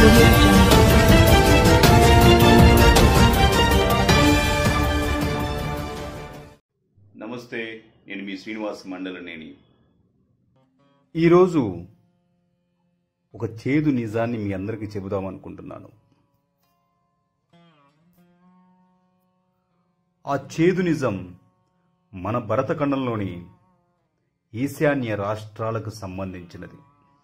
audio jungle. నమస్తే నేను మీ శ్రీనివాస్ మండలనేని ఈరోజు ఒక చేదు నిజాన్ని మీ అందరికీ చెబుదామనుకుంటున్నాను ఆ చేదు నిజం మన భరతఖండంలోని ఈశాన్య రాష్ట్రాలకు సంబంధించినది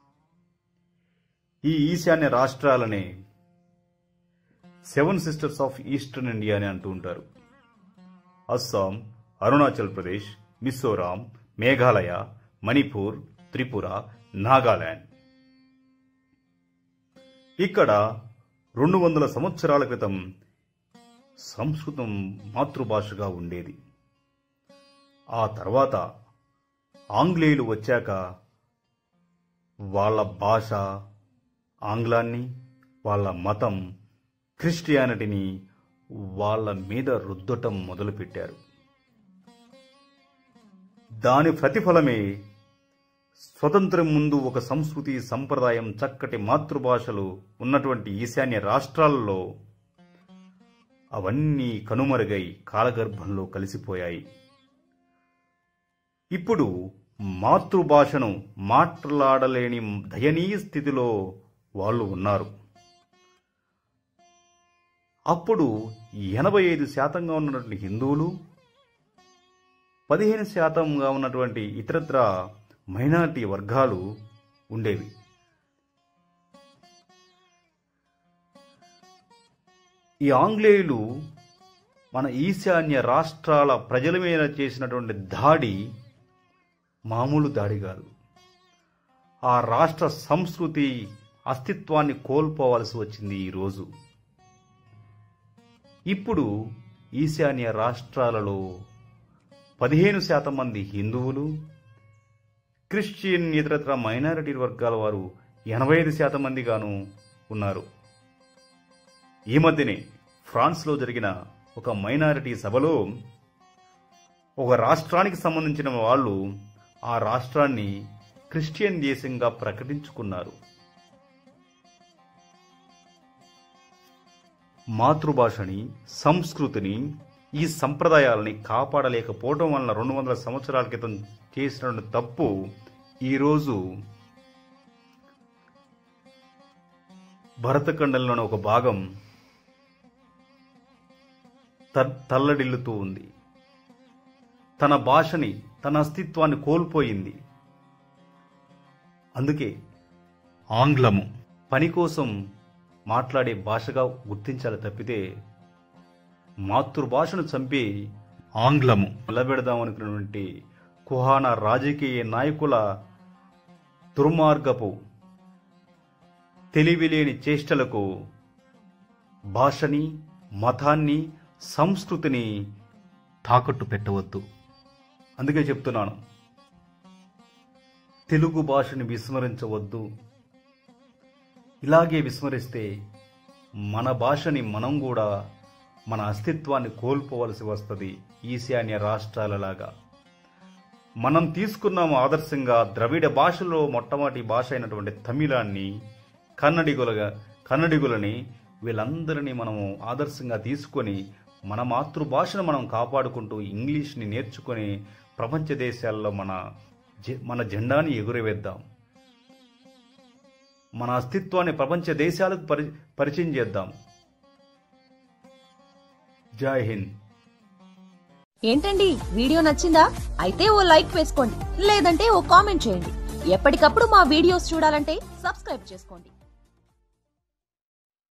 ఈ ఈశాన్య రాష్ట్రాలనే seven sisters of eastern India అని అంటూ ఉంటారు అస్సాం అరుణాచల్ ప్రదేశ్ మిజోరాం మేఘాలయ మణిపూర్ త్రిపుర నాగాలాండ్ ఇక్కడ రెండు వందల సంవత్సరాల క్రితం సంస్కృతం మాతృభాషగా ఉండేది ఆ తర్వాత ఆంగ్లేయులు వచ్చాక వాళ్ళ భాష ఆంగ్లాన్ని వాళ్ళ మతం క్రిస్టియానిటీని వాళ్ళ మీద రుద్దటం మొదలుపెట్టారు దాని ప్రతిఫలమే స్వతంత్రం ముందు ఒక సంస్కృతి సంప్రదాయం చక్కటి మాతృభాషలు ఉన్నటువంటి ఈశాన్య రాష్ట్రాల్లో అవన్నీ కనుమరుగై కాలగర్భంలో కలిసిపోయాయి ఇప్పుడు మాతృభాషను మాట్లాడలేని దయనీయ స్థితిలో వాళ్ళు ఉన్నారు అప్పుడు ఎనభై ఐదు శాతంగా ఉన్నటువంటి హిందువులు పదిహేను శాతంగా ఉన్నటువంటి ఇతరత్ర మైనారిటీ వర్గాలు ఉండేవి ఈ ఆంగ్లేయులు మన ఈశాన్య రాష్ట్రాల ప్రజల మీద చేసినటువంటి దాడి మామూలు దాడి కాదు ఆ రాష్ట్ర సంస్కృతి అస్తిత్వాన్ని కోల్పోవలసి వచ్చింది ఈరోజు ఇప్పుడు ఈశాన్య రాష్ట్రాలలో పదిహేను శాతం మంది హిందువులు క్రిస్టియన్ ఇతరత్ర మైనారిటీ వర్గాల వారు ఎనభై ఐదు శాతం మందిగాను ఉన్నారు ఈ మధ్యనే ఫ్రాన్స్లో జరిగిన ఒక మైనారిటీ సభలో ఒక రాష్ట్రానికి సంబంధించిన వాళ్ళు ఆ రాష్ట్రాన్ని క్రిస్టియన్ దేశంగా ప్రకటించుకున్నారు మాతృభాషని సంస్కృతిని ఈ సంప్రదాయాలని కాపాడలేకపోవడం వలన రెండు వందల సంవత్సరాల క్రితం చేసిన తప్పు ఈరోజు భరతఖండంలోని ఒక భాగం త- తల్లడిల్లుతూ ఉంది తన భాషని తన అస్తిత్వాన్ని కోల్పోయింది అందుకే ఆంగ్లము పని కోసం మాట్లాడే భాషగా గుర్తించాలి తప్పితే మాతృభాషను చంపి ఆంగ్లము నిలబెడదామనుకున్నటువంటి కుహాన రాజకీయ నాయకుల దుర్మార్గపు తెలివిలేని చేష్టలకు భాషని మతాన్ని సంస్కృతిని తాకట్టు పెట్టవద్దు అందుకే చెప్తున్నాను తెలుగు భాషని విస్మరించవద్దు ఇలాగే విస్మరిస్తే మన భాషని మనం కూడా మన అస్తిత్వాన్ని కోల్పోవలసి వస్తుంది ఈశాన్య రాష్ట్రాలలాగా మనం తీసుకున్నాము ఆదర్శంగా ద్రవిడ భాషలో మొట్టమొదటి భాష అయినటువంటి తమిళాన్ని కన్నడిగులుగా కన్నడిగులని వీళ్ళందరినీ మనము ఆదర్శంగా తీసుకొని మన మాతృభాషను మనం కాపాడుకుంటూ ఇంగ్లీష్ని నేర్చుకొని ప్రపంచ దేశాల్లో మన జె- మన జెండాని ఎగురవేద్దాం మన అస్తిత్వాన్ని ప్రపంచ దేశాలకు పరి పరిచయం చేద్దాం జై హింద్ ఏంటండి వీడియో నచ్చిందా అయితే ఓ లైక్ వేసుకోండి లేదంటే ఓ కామెంట్ చేయండి ఎప్పటికప్పుడు మా వీడియోస్ చూడాలంటే సబ్స్క్రైబ్ చేసుకోండి